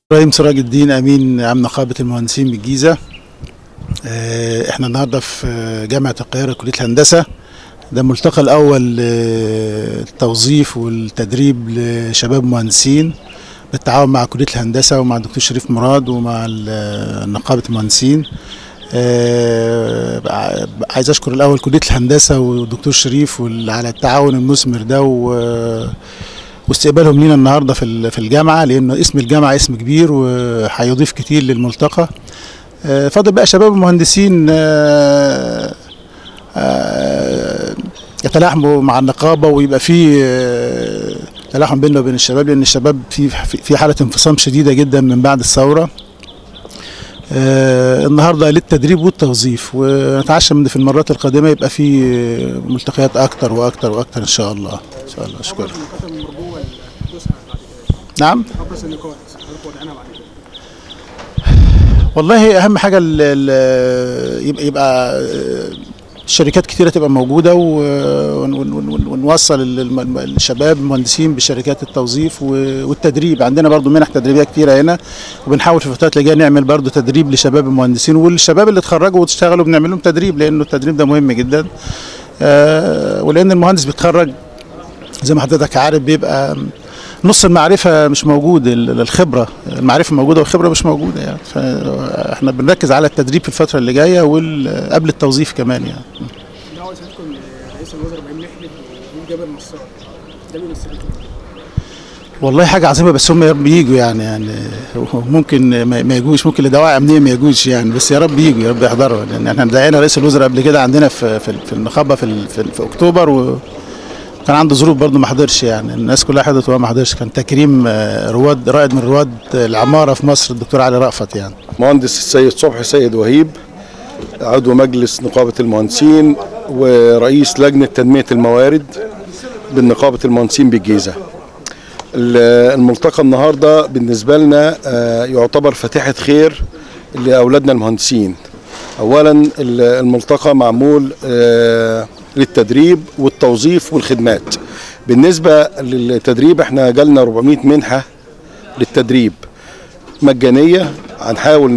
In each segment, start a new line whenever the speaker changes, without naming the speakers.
ابراهيم سراج الدين امين عام نقابه المهندسين بالجيزه آه، احنا النهارده في جامعه القاهره كليه الهندسه ده الملتقى الاول للتوظيف والتدريب لشباب مهندسين بالتعاون مع كليه الهندسه ومع الدكتور شريف مراد ومع ال- نقابه المهندسين آه، عايز اشكر الاول كليه الهندسه والدكتور شريف وال- على التعاون المثمر ده و واستقبالهم لينا النهارده في ال- في الجامعه لان اسم الجامعه اسم كبير وهيضيف كتير للملتقى آه، فاضل بقى شباب المهندسين آه، آه، يتلاحموا مع النقابه ويبقى في آه، تلاحم بيننا وبين الشباب لان الشباب في في في حاله انفصام شديده جدا من بعد الثوره آه، النهارده للتدريب والتوظيف ونتعشى من في المرات القادمه يبقى في ملتقيات اكتر واكتر واكتر ان شاء الله ان شاء الله شكرا
النقاط المرجوه اللي هتدوسها بعد كده
نعم
ابرز النقاط حضرتك وضعنا بعد كده
والله اهم حاجه ال ال يبقى, يبقى شركات كتيره تبقى موجوده و- ون- ون- ون- ونوصل ال- الم- الشباب المهندسين بشركات التوظيف و- والتدريب عندنا برضو منح تدريبيه كتيره هنا وبنحاول في الفترات اللي جايه نعمل برضو تدريب لشباب المهندسين والشباب اللي اتخرجوا واشتغلوا بنعمل لهم تدريب لانه التدريب ده مهم جدا آه، ولان المهندس بيتخرج زي ما حضرتك عارف بيبقى نص المعرفة مش موجود ال- الخبرة المعرفة موجودة والخبرة مش موجودة يعني فاحنا بنركز على التدريب في الفترة اللي جاية وقبل التوظيف كمان يعني
دعوه سيادتكم رئيس الوزراء ابراهيم محمد ومين جابر نصار ده بيمثلكم
والله حاجة عظيمة بس هم يا رب يجوا يعني يعني ممكن ما ما يجوش ممكن لدواعي أمنية ما يجوش يعني بس يا رب يجوا يا رب يحضروا لأن احنا دعينا رئيس الوزراء قبل كده عندنا في في, في النقابة في, ال- في, في أكتوبر و كان عنده ظروف برضه ما حضرش يعني الناس كلها حضرت وهو ما حضرش كان تكريم آه، رواد رائد من رواد العمارة في مصر الدكتور علي رأفت يعني
مهندس السيد صبحي سيد وهيب عضو مجلس نقابة المهندسين ورئيس لجنة تنمية الموارد بالنقابة المهندسين بالجيزة ال- الملتقى النهاردة بالنسبة لنا آه، يعتبر فاتحة خير لأولادنا المهندسين أولا ال- الملتقى معمول آه، للتدريب والتوظيف والخدمات بالنسبة للتدريب احنا جالنا 400 منحة للتدريب مجانيه هنحاول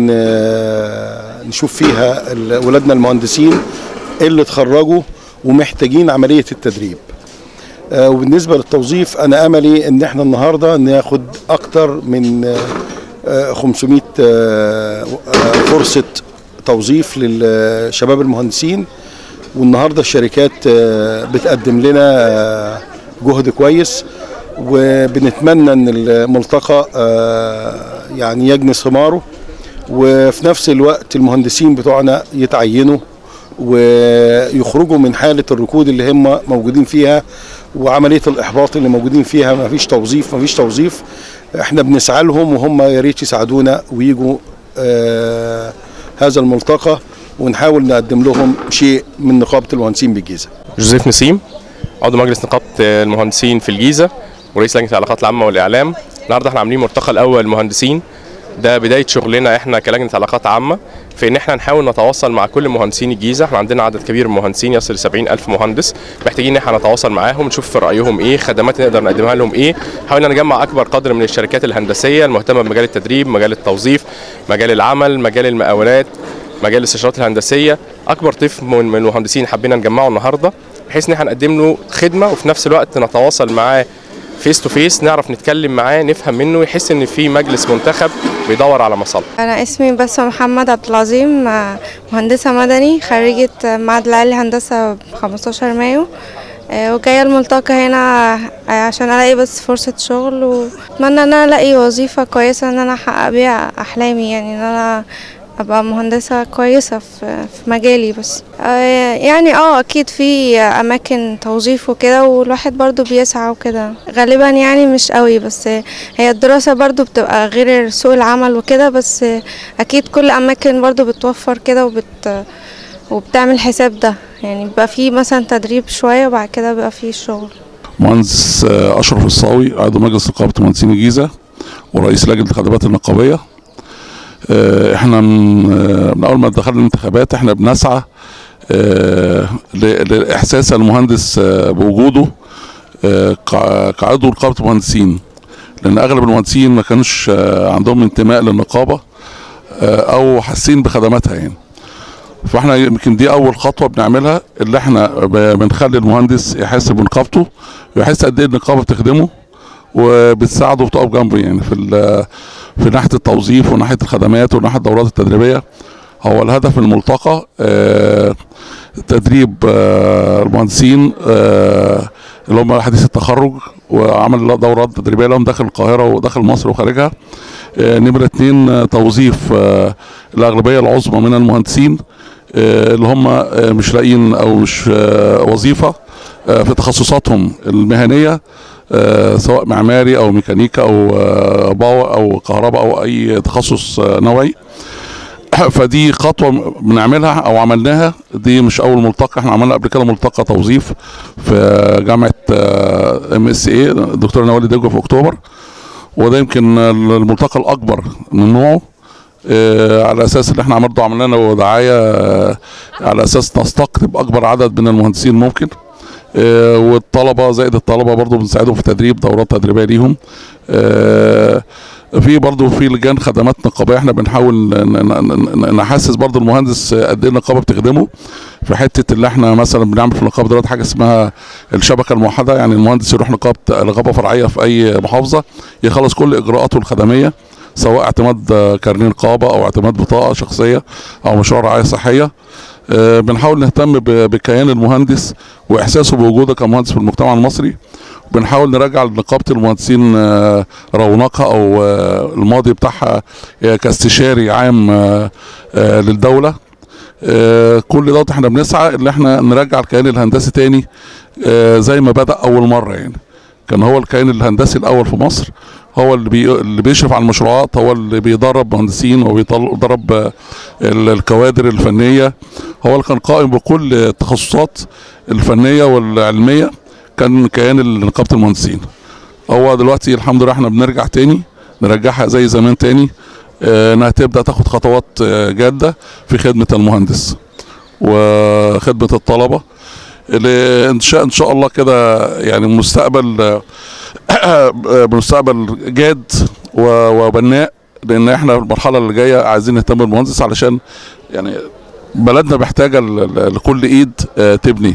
ن- نشوف فيها ال- ولادنا المهندسين اللي اتخرجوا ومحتاجين عمليه التدريب آه، وبالنسبه للتوظيف انا املي ان احنا النهارده ناخد اكتر من آه، آه، 500 آه، آه، فرصه توظيف للشباب المهندسين والنهارده الشركات آه، بتقدم لنا آه، جهد كويس وبنتمنى ان الملتقى آه، يعني يجني ثماره وفي نفس الوقت المهندسين بتوعنا يتعينوا ويخرجوا من حاله الركود اللي هم موجودين فيها وعمليه الاحباط اللي موجودين فيها ما فيش توظيف ما فيش توظيف احنا بنسعى لهم وهم يا ريت يساعدونا ويجوا آه هذا الملتقى ونحاول نقدم لهم شيء من نقابه المهندسين بالجيزه
جوزيف نسيم عضو مجلس نقابه المهندسين في الجيزه ورئيس لجنه العلاقات العامه والاعلام النهارده احنا عاملين ملتقى الاول مهندسين ده بدايه شغلنا احنا كلجنه علاقات عامه في ان احنا نحاول نتواصل مع كل مهندسين الجيزه احنا عندنا عدد كبير من المهندسين يصل ل 70 الف مهندس محتاجين ان احنا نتواصل معاهم نشوف في رايهم ايه خدمات نقدر نقدمها لهم ايه حاولنا نجمع اكبر قدر من الشركات الهندسيه المهتمه بمجال التدريب مجال التوظيف مجال العمل مجال المقاولات مجال الاستشارات الهندسيه اكبر طيف من من المهندسين حبينا نجمعه النهارده بحيث ان احنا نقدم له خدمه وفي نفس الوقت نتواصل معاه فيس تو فيس نعرف نتكلم معاه نفهم منه يحس ان في مجلس منتخب بيدور على مصالحه
أنا اسمي بسمة محمد عبد العظيم آه، مهندسة مدني خريجة آه، معهد العالي هندسة ب 15 مايو آه، وجاية الملتقى هنا آه، عشان ألاقي بس فرصة شغل وأتمنى إن أنا ألاقي وظيفة كويسة إن أنا أحقق بيها أحلامي يعني إن أنا أبقى مهندسة كويسة في في مجالي بس آه، يعني اه أكيد في أماكن توظيف وكده والواحد برضو بيسعى وكده غالبا يعني مش قوي بس هي الدراسة برضو بتبقى غير سوق العمل وكده بس أكيد كل أماكن برضو بتوفر كده وبت وبتعمل حساب ده يعني بيبقى فيه مثلا تدريب شوية وبعد كده بيبقى فيه شغل
مهندس آه، اشرف الصاوي عضو مجلس نقابه مهندسين الجيزه ورئيس لجنه الخدمات النقابيه آه، احنا من آه، من اول ما دخلنا الانتخابات احنا بنسعى آه، ل- لاحساس المهندس آه، بوجوده آه، كع- كعضو نقابه مهندسين لان اغلب المهندسين ما كانوش آه، عندهم انتماء للنقابه آه، او حاسين بخدماتها يعني فاحنا يمكن دي اول خطوه بنعملها اللي احنا ب- بنخلي المهندس يحس بنقابته ويحس قد ايه النقابه بتخدمه وبتساعده وبتقف جنبه يعني في ال- في ناحيه التوظيف وناحيه الخدمات وناحيه الدورات التدريبيه هو الهدف من الملتقى آه، تدريب آه، المهندسين آه، اللي هم حديث التخرج وعمل دورات تدريبيه لهم داخل القاهره وداخل مصر وخارجها آه، نمرة اتنين آه، توظيف آه، الأغلبية العظمى من المهندسين آه، اللي هم آه، مش لاقيين أو مش آه، وظيفة آه، في تخصصاتهم المهنية آه، سواء معماري أو ميكانيكا أو آه، باور أو كهرباء أو أي تخصص آه، نوعي فدي خطوه بنعملها او عملناها دي مش اول ملتقى احنا عملنا قبل كده ملتقى توظيف في جامعه ام اس اي الدكتور نوال دجو في اكتوبر وده يمكن الملتقى الاكبر من نوعه آه، على اساس ان احنا برضه عملنا له دعايه آه، على اساس نستقطب اكبر عدد من المهندسين ممكن آه، والطلبه زائد الطلبه برضه بنساعدهم في تدريب دورات تدريبيه ليهم آه، في برضه في لجان خدمات نقابيه احنا بنحاول ن- ن- ن- نحسس برضه المهندس قد ايه النقابه بتخدمه في حته اللي احنا مثلا بنعمل في النقابه دلوقتي حاجه اسمها الشبكه الموحده يعني المهندس يروح نقابه نقابه فرعيه في اي محافظه يخلص كل اجراءاته الخدميه سواء اعتماد آه، كارنيه نقابه او اعتماد بطاقه شخصيه او مشروع رعايه صحيه آه، بنحاول نهتم ب- بكيان المهندس واحساسه بوجوده كمهندس في المجتمع المصري بنحاول نرجع لنقابه المهندسين آه، رونقها او آه، الماضي بتاعها آه، كاستشاري عام آه، آه، للدوله آه، كل دوت احنا بنسعى ان احنا نرجع الكيان الهندسي تاني آه، زي ما بدا اول مره يعني كان هو الكيان الهندسي الاول في مصر هو اللي بي... اللي بيشرف على المشروعات هو اللي بيدرب مهندسين وبيدرب آه، ال- الكوادر الفنيه هو اللي كان قائم بكل التخصصات الفنيه والعلميه كان كيان نقابه المهندسين هو دلوقتي الحمد لله احنا بنرجع تاني نرجعها زي زمان تاني آه، انها تبدا تاخد خطوات آه، جاده في خدمه المهندس وخدمه الطلبه اللي ان شاء ان شاء الله كده يعني مستقبل آه، مستقبل جاد و- وبناء لان احنا المرحله اللي جايه عايزين نهتم بالمهندس علشان يعني بلدنا محتاجه ل- ل- لكل ايد آه، تبني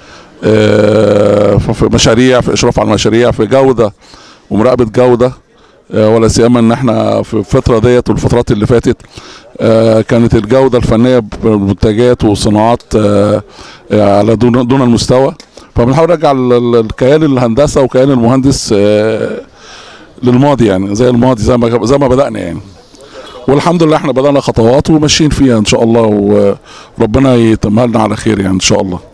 آه، في مشاريع في اشراف على المشاريع في جوده ومراقبه جوده آه، ولا سيما ان احنا في الفتره ديت والفترات اللي فاتت آه، كانت الجوده الفنيه بالمنتجات وصناعات آه، آه، على دون دون المستوى فبنحاول نرجع ال- ال- الكيان الهندسه وكيان المهندس آه، للماضي يعني زي الماضي زي ما زي ما بدانا يعني والحمد لله احنا بدانا خطوات وماشيين فيها ان شاء الله وربنا يتمها لنا على خير يعني ان شاء الله